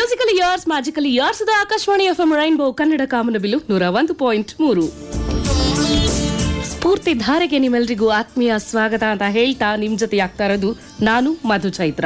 musical years magical years the Akashvani F M rainbow Kannada ಕಾಮನಬಿಲ್ಲು ನೂರ ಒಂದು ಪಾಯಿಂಟ್ ಮೂರು ಸ್ಫೂರ್ತಿ ಧಾರೆಗೆ ನಿಮ್ಮೆಲ್ರಿಗೂ ಆತ್ಮೀಯ ಸ್ವಾಗತ ಅಂತ ಹೇಳ್ತಾ ನಿಮ್ ಜೊತೆ ಆಗ್ತಾ ಇರೋದು ನಾನು ಮಧು ಚೈತ್ರ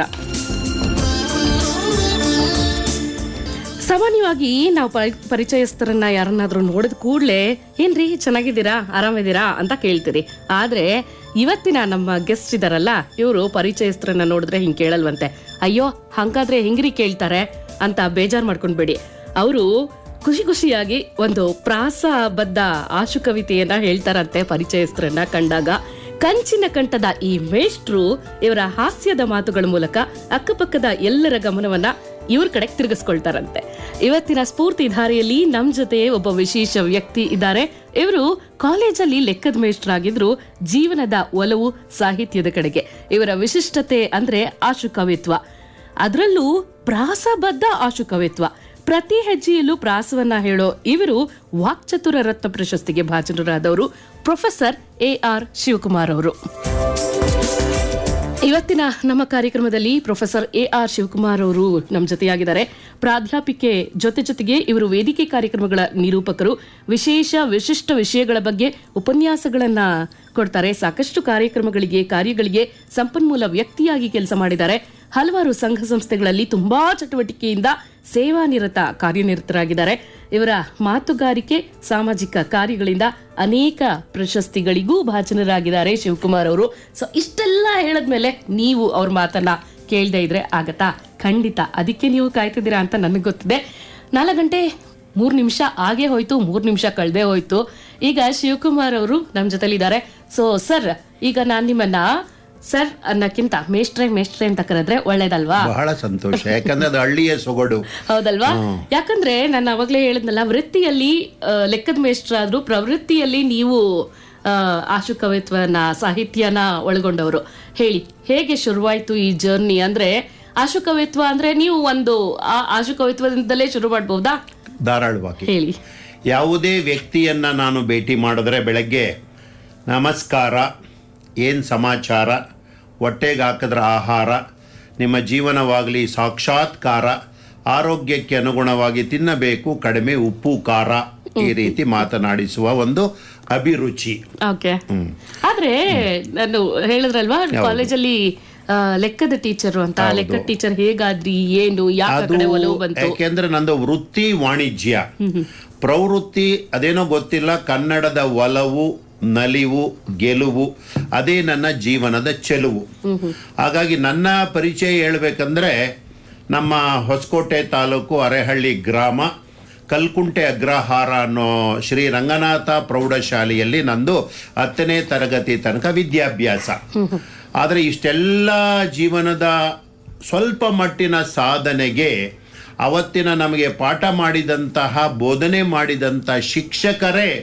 ಸಾಮಾನ್ಯವಾಗಿ ನಾವು ಪರಿ- ಪರಿಚಯಸ್ಥರನ್ನ ಯಾರನ್ನಾದ್ರೂ ನೋಡಿದ ಕೂಡಲೇ ಏನ್ರಿ ಚೆನ್ನಾಗಿದ್ದೀರಾ ಆರಾಮಿದ್ದೀರಾ ಅಂತ ಕೇಳ್ತೀರಿ ಆದ್ರೆ ಇವತ್ತಿನ ನಮ್ಮ ಗೆಸ್ಟ್ ಇದಾರಲ್ಲ ಇವರು ಪರಿಚಯಸ್ಥರನ್ನ ನೋಡಿದ್ರೆ ಹಿಂಗ್ ಕೇಳಲ್ವಂತೆ ಅಯ್ಯೋ ಹಂಗಾದ್ರೆ ಹೆಂಗ್ರಿ ಕೇಳ್ತಾರೆ ಅಂತ ಬೇಜಾರ್ ಮಾಡ್ಕೊಂಡ್ಬೇಡಿ ಅವರು ಖುಷಿ ಖುಷಿಯಾಗಿ ಒಂದು ಪ್ರಾಸಬದ್ಧ ಆಶು ಕವಿತೆಯನ್ನ ಹೇಳ್ತಾರಂತೆ ಪರಿಚಯಸ್ಥರನ್ನ ಕಂಡಾಗ ಕಂಚಿನ ಕಂಠದ ಈ ಮೇಷ್ಟ್ರು ಇವರ ಹಾಸ್ಯದ ಮಾತುಗಳ ಮೂಲಕ ಅಕ್ಕಪಕ್ಕದ ಎಲ್ಲರ ಗಮನವನ್ನ ಇವ್ರ ಕಡೆ ತಿರುಗಿಸ್ಕೊಳ್ತಾರಂತೆ ಇವತ್ತಿನ ಸ್ಫೂರ್ತಿ ಧಾರೆಯಲ್ಲಿ ನಮ್ ಜೊತೆ ಒಬ್ಬ ವಿಶೇಷ ವ್ಯಕ್ತಿ ಇದ್ದಾರೆ ಇವರು ಕಾಲೇಜಲ್ಲಿ ಲೆಕ್ಕದ ಮೇಷ್ಟ್ರಾಗಿದ್ರು ಜೀವನದ ಒಲವು ಸಾಹಿತ್ಯದ ಕಡೆಗೆ ಇವರ ವಿಶಿಷ್ಟತೆ ಅಂದ್ರೆ ಆಶು ಕವಿತ್ವ ಅದರಲ್ಲೂ ಪ್ರಾಸಬದ್ಧ ಆಶು ಕವಿತ್ವ ಪ್ರತಿ ಹೆಜ್ಜೆಯಲ್ಲೂ ಪ್ರಾಸವನ್ನ ಹೇಳೋ ಇವರು ವಾಕ್ಚತುರ ರತ್ನ ಪ್ರಶಸ್ತಿಗೆ ಭಾಜನರಾದವರು ಪ್ರೊಫೆಸರ್ ಎ ಆರ್ ಶಿವಕುಮಾರ್ ಅವರು ಇವತ್ತಿನ ನಮ್ಮ ಕಾರ್ಯಕ್ರಮದಲ್ಲಿ ಪ್ರೊಫೆಸರ್ ಎ ಆರ್ ಶಿವಕುಮಾರ್ ಅವರು ನಮ್ಮ ಜೊತೆಯಾಗಿದ್ದಾರೆ ಪ್ರಾಧ್ಯಾಪಿಕೆ ಜೊತೆ ಜೊತೆಗೆ ಇವರು ವೇದಿಕೆ ಕಾರ್ಯಕ್ರಮಗಳ ನಿರೂಪಕರು ವಿಶೇಷ ವಿಶಿಷ್ಟ ವಿಷಯಗಳ ಬಗ್ಗೆ ಉಪನ್ಯಾಸಗಳನ್ನ ಕೊಡ್ತಾರೆ ಸಾಕಷ್ಟು ಕಾರ್ಯಕ್ರಮಗಳಿಗೆ ಕಾರ್ಯಗಳಿಗೆ ಸಂಪನ್ಮೂಲ ವ್ಯಕ್ತಿಯಾಗಿ ಕೆಲಸ ಮಾಡಿದ್ದಾರೆ ಹಲವಾರು ಸಂಘ ಸಂಸ್ಥೆಗಳಲ್ಲಿ ತುಂಬಾ ಚಟುವಟಿಕೆಯಿಂದ ಸೇವಾನಿರತ ಕಾರ್ಯನಿರತರಾಗಿದ್ದಾರೆ ಇವರ ಮಾತುಗಾರಿಕೆ ಸಾಮಾಜಿಕ ಕಾರ್ಯಗಳಿಂದ ಅನೇಕ ಪ್ರಶಸ್ತಿಗಳಿಗೂ ಭಾಜನರಾಗಿದ್ದಾರೆ ಶಿವಕುಮಾರ್ ಅವರು ಸೊ ಇಷ್ಟೆಲ್ಲ ಹೇಳದ್ಮೇಲೆ ನೀವು ಅವ್ರ ಮಾತನ್ನ ಕೇಳದೆ ಇದ್ರೆ ಆಗತ್ತಾ ಖಂಡಿತ ಅದಕ್ಕೆ ನೀವು ಕಾಯ್ತಿದ್ದೀರಾ ಅಂತ ನನಗೆ ಗೊತ್ತಿದೆ ನಾಲ್ಕು ಗಂಟೆ ಮೂರ್ ನಿಮಿಷ ಆಗೇ ಹೋಯ್ತು ಮೂರ್ ನಿಮಿಷ ಕಳ್ದೆ ಹೋಯ್ತು ಈಗ ಶಿವಕುಮಾರ್ ಅವರು ನಮ್ ಜೊತೆಲಿದ್ದಾರೆ ಸೊ ಸರ್ ಈಗ ನಾನ್ ನಿಮ್ಮನ್ನ ಸರ್ ಅನ್ನಕ್ಕಿಂತ ಮೇಷ್ಟ್ರೆ ಮೇಷ್ಟ್ರೆ ಅಂತ ಕರೆದ್ರೆ ಒಳ್ಳೇದಲ್ವಾ ಬಹಳ ಸಂತೋಷ ಯಾಕಂದ್ರೆ ಅದು ಹಳ್ಳಿಯ ಸೊಗಡು ಹೌದಲ್ವಾ ಯಾಕಂದ್ರೆ ನಾನು ಅವಾಗ್ಲೇ ಹೇಳಿದ್ನಲ್ಲ ವೃತ್ತಿಯಲ್ಲಿ ಆ, ಲೆಕ್ಕದ ಮೇಷ್ಟ್ರಾದ್ರು ಪ್ರವೃತ್ತಿಯಲ್ಲಿ ನೀವು ಆ, ಆಶು ಕವಿತ್ವನ ಸಾಹಿತ್ಯನ ಒಳಗೊಂಡವರು ಹೇಳಿ ಹೇಗೆ ಶುರುವಾಯ್ತು ಈ ಜರ್ನಿ ಅಂದ್ರೆ ಆಶು ಕವಿತ್ವ ಅಂದ್ರೆ ನೀವು ಒಂದು ಆ ಆಶು ಕವಿತ್ವದಿಂದಲೇ ಶುರು ಮಾಡ್ಬೋದಾ ಧಾರಾಳವಾಗಿ ಹೇಳಿ ಯಾವುದೇ ವ್ಯಕ್ತಿಯನ್ನ ನಾನು ಭೇಟಿ ಮಾಡಿದ್ರೆ ಬೆಳಗ್ಗೆ ನಮಸ್ಕಾರ ಏನು ಸಮಾಚಾರ ಹೊಟ್ಟೆಗೆ ಹಾಕಿದ್ರ ಆಹಾರ ನಿಮ್ಮ ಜೀವನವಾಗಲಿ ಸಾಕ್ಷಾತ್ಕಾರ ಆರೋಗ್ಯಕ್ಕೆ ಅನುಗುಣವಾಗಿ ತಿನ್ನಬೇಕು ಕಡಿಮೆ ಉಪ್ಪು ಖಾರ ಈ ರೀತಿ ಮಾತನಾಡಿಸುವ ಒಂದು ಅಭಿರುಚಿ ಓಕೆ ಆದ್ರೆ ನಾನು ಹೇಳಿದ್ರಲ್ವಾ ಕಾಲೇಜಲ್ಲಿ ಆ, ಲೆಕ್ಕದ ಟೀಚರು ಅಂತ ಲೆಕ್ಕದ ಟೀಚರ್ ಹೇಗಾದ್ರಿ ಏನು ಯಾಕೆ ಆ ಅದು ಕಡೆ ಒಲವು ಬಂತು ಯಾಕೆಂದ್ರೆ ನಂದು ವೃತ್ತಿ ವಾಣಿಜ್ಯ ಪ್ರವೃತ್ತಿ ಅದೇನೋ ಗೊತ್ತಿಲ್ಲ ಕನ್ನಡದ ಒಲವು ನಲಿವು ಗೆಲುವು ಅದೇ ನನ್ನ ಜೀವನದ ಚೆಲುವು ಹಾಗಾಗಿ ನನ್ನ ಪರಿಚಯ ಹೇಳ್ಬೇಕಂದ್ರೆ ನಮ್ಮ ಹೊಸಕೋಟೆ ತಾಲೂಕು ಅರೆಹಳ್ಳಿ ಗ್ರಾಮ ಕಲ್ಕುಂಟೆ ಅಗ್ರಹಾರ ಅನ್ನೋ ಶ್ರೀ ರಂಗನಾಥ ಪ್ರೌಢಶಾಲೆಯಲ್ಲಿ ನಂದು ಹತ್ತನೇ ತರಗತಿ ತನಕ ವಿದ್ಯಾಭ್ಯಾಸ ಆದರೆ ಇಷ್ಟೆಲ್ಲ ಜೀವನದ ಸ್ವಲ್ಪ ಮಟ್ಟಿನ ಸಾಧನೆಗೆ ಅವತ್ತಿನ ನಮಗೆ ಪಾಠ ಮಾಡಿದಂತಹ ಬೋಧನೆ ಮಾಡಿದಂಥ ಶಿಕ್ಷಕರೇ